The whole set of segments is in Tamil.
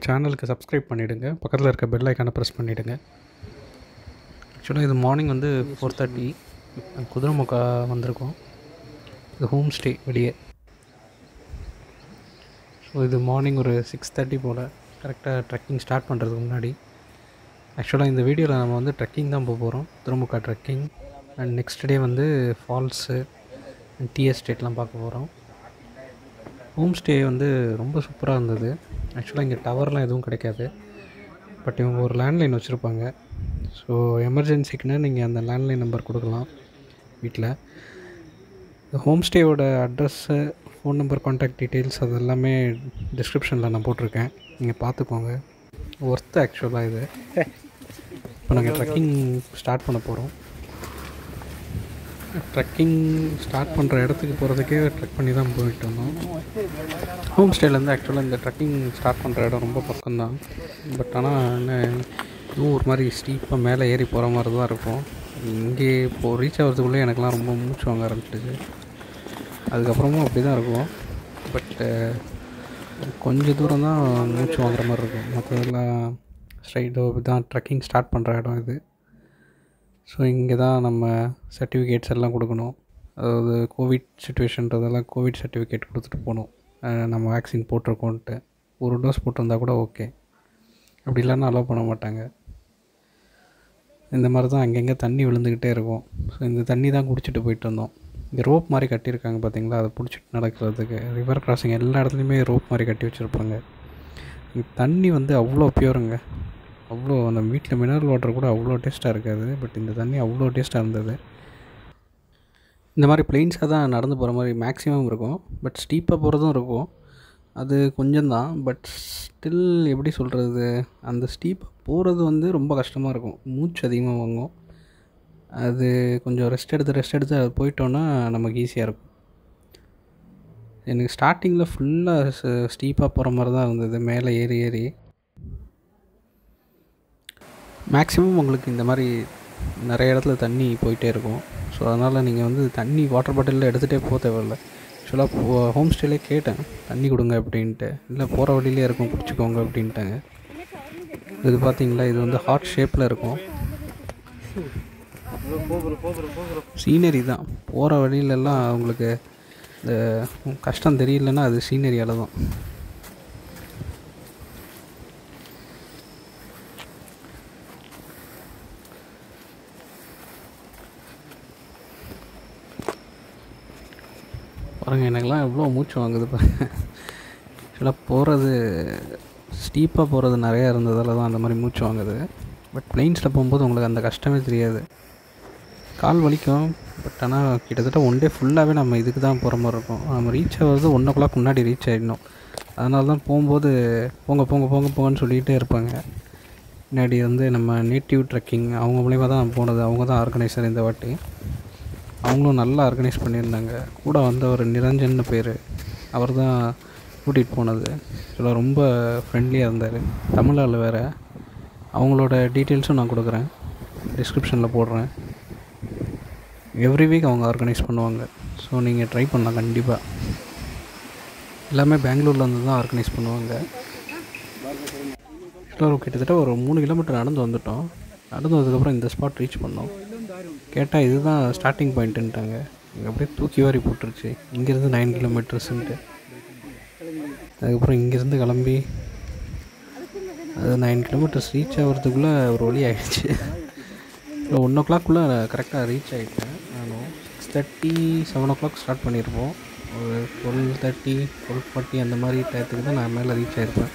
சேனலுக்கு சப்ஸ்கிரைப் பண்ணிவிடுங்க பக்கத்தில் இருக்க பெல் ஐக்கானை ப்ரெஸ் பண்ணிவிடுங்க ஆக்சுவலாக இது மார்னிங் வந்து ஃபோர் தேர்ட்டி குதிரைமுக்கா வந்திருக்கோம் இது ஹோம் ஸ்டே வெளியே ஸோ இது மார்னிங் ஒரு சிக்ஸ் தேர்ட்டி போல் கரெக்டாக ட்ரெக்கிங் ஸ்டார்ட் பண்ணுறதுக்கு முன்னாடி ஆக்சுவலாக இந்த வீடியோவில் நம்ம வந்து ட்ரெக்கிங் தான் போக போகிறோம் Kudremukh trekking and next day வந்து ஃபால்ஸு டீ எஸ்டேட்லாம் பார்க்க போகிறோம் ஹோம் ஸ்டே வந்து ரொம்ப சூப்பராக இருந்தது ஆக்சுவலாக இங்கே டவர்லாம் எதுவும் கிடைக்காது பட் இவங்க ஒரு லேண்ட்லைன் வச்சுருப்பாங்க ஸோ எமர்ஜென்சிக்குன்னா நீங்கள் அந்த லேண்ட்லைன் நம்பர் கொடுக்கலாம் வீட்டில் ஹோம் ஸ்டேயோட address phone number contact details அது எல்லாமே டிஸ்கிரிப்ஷனில் நான் போட்டிருக்கேன் நீங்கள் பார்த்துக்கோங்க ஒர்த்து ஆக்சுவலாக இது இப்போ நாங்கள் ட்ரெக்கிங் ஸ்டார்ட் பண்ண போகிறோம் ட்ரெக்கிங் ஸ்டார்ட் பண்ணுற இடத்துக்கு போகிறதுக்கே ட்ரெக் பண்ணி தான் போயிட்டு வந்தோம் ஹோம் ஸ்டேலேருந்து ஆக்சுவலாக இந்த ட்ரெக்கிங் ஸ்டார்ட் பண்ணுற இடம் ரொம்ப பக்கம்தான் பட் ஆனால் என்ன இதுவும் ஒரு மாதிரி ஸ்டீப்பாக மேலே ஏறி போகிற மாதிரி தான் இருக்கும் இங்கே இப்போது ரீச் ஆகிறதுக்குள்ளே எனக்குலாம் ரொம்ப மூச்சு வாங்க ஆரம்பிச்சிடுச்சு அதுக்கப்புறமும் அப்படி தான் இருக்கும் பட்டு கொஞ்சம் தூரம் தான் மூச்சு வாங்குற மாதிரி இருக்கும் மற்றதெல்லாம் ஸ்ட்ரைட்டோ தான் ட்ரெக்கிங் ஸ்டார்ட் பண்ணுற இடம் இது ஸோ இங்கே தான் நம்ம சர்டிஃபிகேட்ஸ் எல்லாம் கொடுக்கணும் அதாவது கோவிட் சுச்சுவேஷன்றதெல்லாம் கோவிட் சர்டிஃபிகேட் கொடுத்துட்டு போகணும் அஹ் நம்ம வேக்சின் போட்டிருக்கோன்ட்டு ஒரு டோஸ் போட்டிருந்தா கூட ஓகே அப்படி இல்லைன்னா அலோவ் பண்ண மாட்டாங்க இந்த மாதிரி தான் அங்கங்கே தண்ணி விழுந்துக்கிட்டே இருக்கும் ஸோ இந்த தண்ணி தான் குடிச்சிட்டு போயிட்டு இருந்தோம் இங்கே ரோப் மாதிரி கட்டியிருக்காங்க பார்த்தீங்களா அதை பிடிச்சிட்டு நடக்கிறதுக்கு ரிவர் கிராசிங் எல்லா இடத்துலையுமே ரோப் மாதிரி கட்டி வச்சுருப்பாங்க இங்க தண்ணி வந்து அவ்வளோ பியூருங்க அவ்வளோ அந்த வீட்டில் மினரல் வாட்டர் கூட அவ்வளோ டேஸ்ட்டாக இருக்காது பட் இந்த தண்ணி அவ்வளோ டேஸ்ட்டாக இருந்தது இந்த மாதிரி பிளெயின்ஸாக தான் நடந்து போகிற மாதிரி மேக்ஸிமம் இருக்கும் பட் ஸ்டீப்பாக போகிறதும் இருக்கும் அது கொஞ்சம் தான் பட் ஸ்டில் எப்படி சொல்கிறது அந்த ஸ்டீப்பாக போகிறது வந்து ரொம்ப கஷ்டமாக இருக்கும் மூச்சு அதிகமாக வாங்கும் அது கொஞ்சம் ரெஸ்ட் எடுத்து ரெஸ்ட் எடுத்து அது போயிட்டோன்னா நமக்கு ஈஸியாக இருக்கும் எனக்கு ஸ்டார்டிங்கில் ஃபுல்லாக ஸ்டீப்பாக போகிற மாதிரி தான் இருந்தது மேலே ஏறி ஏறி மேக்ஸிமம் உங்களுக்கு இந்த மாதிரி நிறைய இடத்துல தண்ணி போயிட்டே இருக்கும் ஸோ அதனால் நீங்கள் வந்து தண்ணி வாட்டர் பாட்டிலில் எடுத்துகிட்டே போக தேவையில்ல ஆக்சுவலாக ஹோம் ஸ்டேலே கேட்டேன் தண்ணி கொடுங்க அப்படின்ட்டு இல்லை போகிற வழியிலே இருக்கும் பிடிச்சிக்கோங்க அப்படின்ட்டாங்க இது பார்த்தீங்களா இது வந்து ஹார்ட் ஷேப்பில் இருக்கும் சீனரி தான் போகிற வழியிலெல்லாம் உங்களுக்கு இந்த கஷ்டம் தெரியலன்னா அது சீனரியால் தான் பாருங்கள் எனக்கெல்லாம் எவ்வளோ மூச்சு வாங்குது பாருங்க ஆக்சுவலாக போகிறது ஸ்டீப்பாக போகிறது நிறையா இருந்ததால் தான் அந்த மாதிரி மூச்சு வாங்குது பட் பிளெயின்ஸில் போகும்போது உங்களுக்கு அந்த கஷ்டமே தெரியாது கால் வலிக்கும் பட் ஆனால் கிட்டத்தட்ட ஒன் டே ஃபுல்லாகவே நம்ம இதுக்கு தான் போகிற மாதிரி இருக்கும் நம்ம ரீச் ஆகிறது ஒன் ஓ கிளாக் முன்னாடி ரீச் ஆகிடணும் அதனால தான் போகும்போது போங்க போங்க போங்க போங்கன்னு சொல்லிகிட்டே இருப்பாங்க முன்னாடி வந்து நம்ம நேட்டிவ் ட்ரெக்கிங் அவங்க மூலிமா தான் போனது அவங்க தான் ஆர்கனைசர் இந்த வாட்டி அவங்களும் நல்லா ஆர்கனைஸ் பண்ணியிருந்தாங்க கூட வந்த ஒரு நிரஞ்சன் பேர் அவர் தான் கூட்டிகிட்டு போனது ஆக்சுவலாக ரொம்ப ஃப்ரெண்ட்லியாக இருந்தார் தமிழால் வேறு அவங்களோட டீட்டெயில்ஸும் நான் கொடுக்குறேன் டிஸ்கிரிப்ஷனில் போடுறேன் எவ்ரி வீக் அவங்க ஆர்கனைஸ் பண்ணுவாங்க ஸோ நீங்கள் ட்ரை பண்ணலாம் கண்டிப்பாக எல்லாமே பெங்களூரில் வந்து தான் ஆர்கனைஸ் பண்ணுவாங்க ஆக்சுவலாக கிட்டத்தட்ட ஒரு மூணு கிலோமீட்டர் நடந்து வந்துட்டோம் நடந்து வந்ததுக்கப்புறம் இந்த ஸ்பாட் ரீச் பண்ணோம் கேட்டால் இதுதான் ஸ்டார்டிங் பாயிண்ட்டுன்ட்டாங்க இங்கே அப்படியே தூக்கி வாரி போட்டுருச்சு இங்கேருந்து நைன் கிலோமீட்டர்ஸுன்ட்டு அதுக்கப்புறம் இங்கேருந்து கிளம்பி அது நைன் கிலோமீட்டர்ஸ் ரீச் ஆகிறதுக்குள்ளே ஒரு வழி ஆகிடுச்சு இல்லை ஒன் ஓ கிளாக்குள்ளே கரெக்டாக ரீச் ஆகிட்டேன் நானும் six thirty seven o'clock start பண்ணியிருப்போம் ஒரு டுவெல் தேர்ட்டி டுவெல் ஃபார்ட்டி அந்த மாதிரி டயத்துக்கு தான் நான் மேலே ரீச் ஆகிருப்பேன்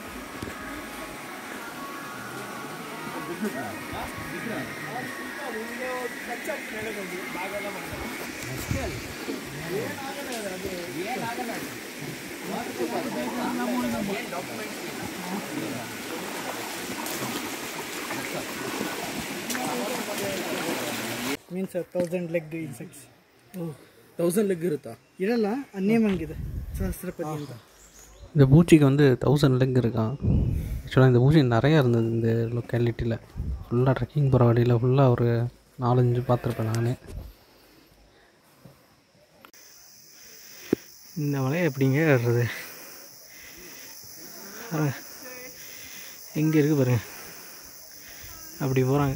means thousand leg insects thousand leg இருக்கா ಇರಲ್ಲ ನೇಮಂಗಿದೆ ಸಹಸ್ರಪದಿ ಅಂತ இந்த பூச்சிக்கு வந்து தௌசண்ட் லெக் இருக்கான் ஆக்சுவலாக இந்த பூச்சி நிறையா இருந்தது இந்த லொக்காலிட்டியில் ஃபுல்லாக ட்ரெக்கிங் போகிற வழியில் ஃபுல்லாக ஒரு நாலஞ்சு பார்த்துருப்பேன் நான் இந்த மலையை எப்படிங்க ஏறுறது எங்கே இருக்குது பாருங்க அப்படி போகிறாங்க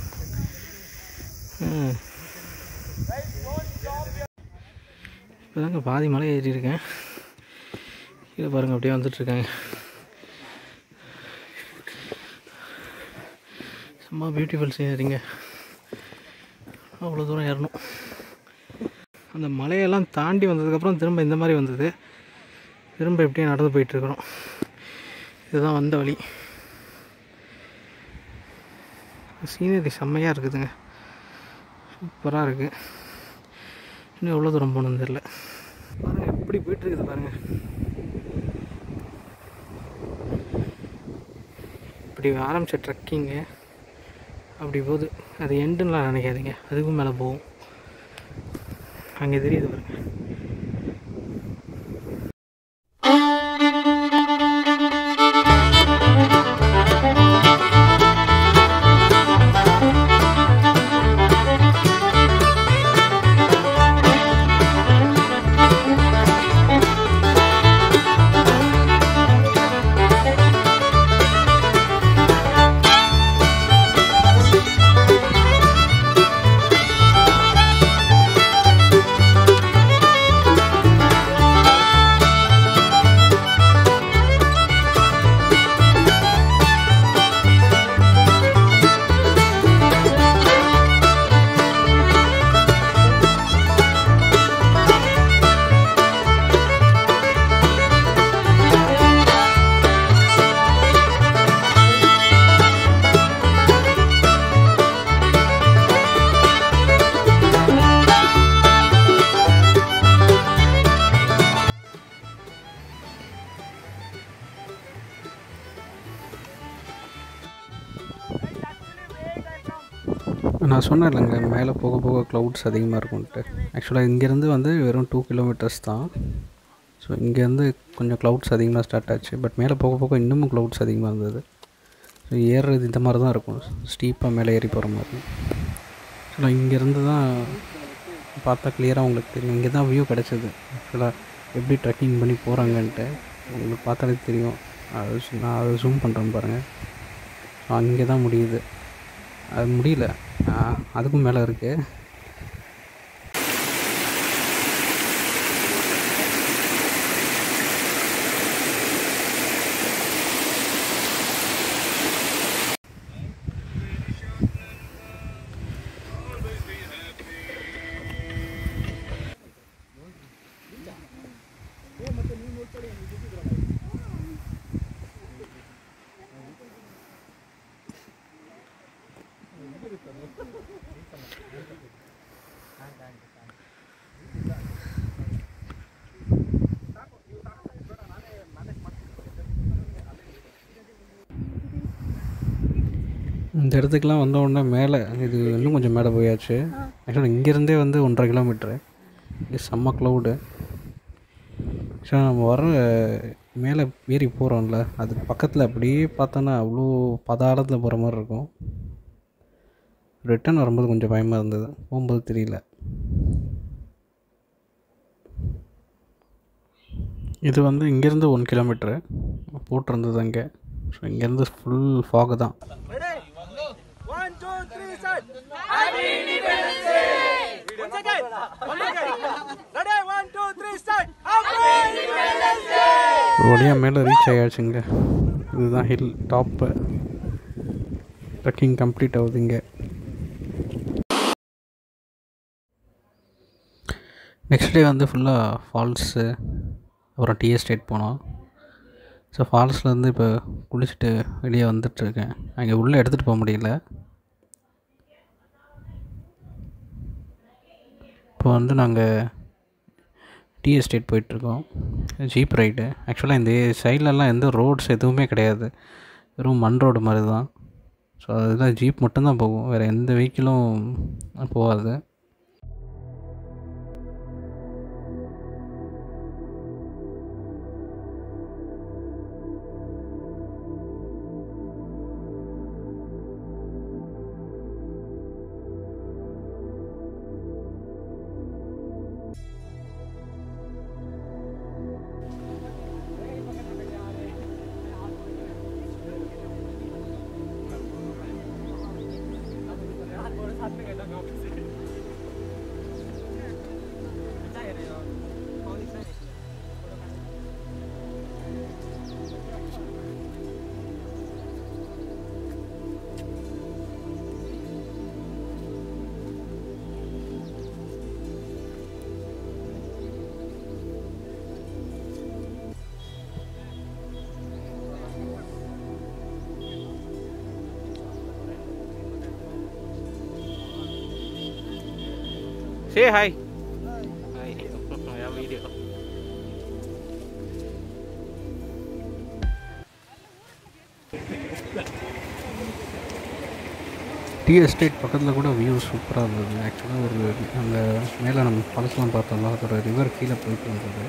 இப்போதாங்க பாதி மலை ஏறி இருக்கேன் கீழே பாருங்கள் அப்படியே வந்துட்டுருக்காங்க சும்மா பியூட்டிஃபுல் சீனரிங்க அவ்வளோ தூரம் ஏறணும் அந்த மலையெல்லாம் தாண்டி வந்ததுக்கப்புறம் திரும்ப இந்த மாதிரி வந்தது திரும்ப இப்படியே நடந்து போயிட்டுருக்குறோம் இதுதான் வந்த வழி சீனரி செம்மையாக இருக்குதுங்க சூப்பராக இருக்குது இன்னும் எவ்வளோ தூரம் போகணுன்னு தெரில பாருங்கள் எப்படி போயிட்டுருக்குது பாருங்கள் இப்படி ஆரம்பித்த ட்ரக்கிங்கு அப்படி போகுது அது எண்டுன்னெலாம் நினைக்காதீங்க அதுக்கும் மேலே போகும் அங்கே தெரியுது பாருங்க நான் சொன்னேன் இல்லைங்க மேலே போக போக க்ளவுட்ஸ் அதிகமாக இருக்கும்ன்ட்டு ஆக்சுவலாக இங்கேருந்து வந்து வெறும் டூ கிலோமீட்டர்ஸ் தான் ஸோ இங்கேருந்து கொஞ்சம் க்ளவுட்ஸ் அதிகமாக ஸ்டார்ட் ஆச்சு பட் மேலே போக போக இன்னமும் க்ளவுட்ஸ் அதிகமாக இருந்தது ஸோ ஏறுறது இந்த மாதிரி தான் இருக்கும் ஸ்டீப்பாக மேலே ஏறி போகிற மாதிரி ஸோ இங்கேருந்து தான் பார்த்தா கிளியராக உங்களுக்கு தெரியும் இங்கே தான் வியூ கிடச்சிது ஆக்சுவலாக எப்படி ட்ரெக்கிங் பண்ணி போகிறாங்கன்ட்டு உங்களுக்கு பார்த்தாலே தெரியும் அது சு- நான் அதை ஜூம் பண்ணுறேன் பாருங்கள் ஸோ அங்கே தான் முடியுது அது முடியல ஆ, அதுக்கும் மேலே இருக்குது இந்த இடத்துக்குலாம் வந்த உடனே மேலே இது இன்னும் கொஞ்சம் மேலே போயாச்சு ஆக்சுவலாக இங்கேருந்தே வந்து ஒன்றரை கிலோமீட்ரு இது செம்ம க்ளவுடு ஆக்சுவலாக நம்ம வர மேலே ஏறி போகிறோம்ல அதுக்கு பக்கத்தில் அப்படியே பார்த்தோன்னா அவ்வளோ பதாளத்தில் போகிற மாதிரி இருக்கும் ரிட்டர்ன் வரும்போது கொஞ்சம் பயமாக இருந்தது போகும்போது தெரியல இது வந்து இங்கேருந்து ஒன் கிலோமீட்ரு போட்டிருந்தது அங்கே ஸோ இங்கேருந்து ஃபுல் ஃபாகு தான் ஒரு வழியாக மேலே ரீச் ஆயாச்சுங்க இதுதான் ஹில் டாப்பு ட்ரெக்கிங் கம்ப்ளீட் ஆகுது இங்கே நெக்ஸ்ட் டே வந்து ஃபுல்லாக ஃபால்ஸு அப்புறம் டி எஸ்டேட் போனோம் ஸோ ஃபால்ஸ்லேருந்து இப்போ குளிச்சுட்டு வெளியே வந்துட்டுருக்கேன் அங்கே உள்ளே எடுத்துகிட்டு போக முடியல இப்போ வந்து நாங்கள் டி எஸ்டேட் போயிட்டுருக்கோம் ஜீப் ரைடு ஆக்சுவலாக இந்த சைட்லலாம் எந்த ரோட்ஸ் எதுவுமே கிடையாது வெறும் மண் ரோடு மாதிரி தான் ஸோ அதுதான் ஜீப் மட்டும்தான் போகும் வேறு எந்த வெஹிக்கிளும் போகாது Say hi. Hi. Yeah, video. Tea estate பக்கத்தில் கூட வியூ சூப்பராக இருந்தது ஆக்சுவலாக ஒரு அந்த மேலே நம்ம பழசெலாம் பார்த்தோம்ல அதோட ரிவர் கீழே போயிட்டு இருந்தது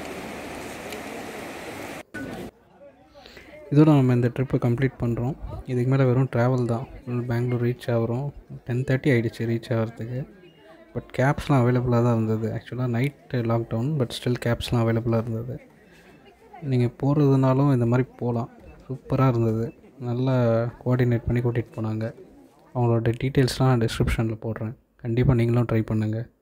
இதோட நம்ம இந்த ட்ரிப்பை கம்ப்ளீட் பண்ணுறோம் இதுக்கு மேலே வெறும் ட்ராவல் தான் பெங்களூர் ரீச் ஆகிறோம் டென் தேர்ட்டி ஆகிடுச்சு ரீச் ஆகிறதுக்கு பட் கேப்ஸ்லாம் அவைலபிளாக தான் இருந்தது ஆக்சுவலாக நைட்டு லாக்டவுன் பட் ஸ்டில் கேப்ஸ்லாம் அவைலபிளாக இருந்தது நீங்கள் போகிறதுனாலும் இந்த மாதிரி போகலாம் சூப்பராக இருந்தது நல்லா கோஆர்டினேட் பண்ணி கூட்டிகிட்டு போனாங்க அவங்களோட டீட்டெயில்ஸ்லாம் நான் டிஸ்கிரிப்ஷனில் போடுறேன் கண்டிப்பாக நீங்களும் ட்ரை பண்ணுங்கள்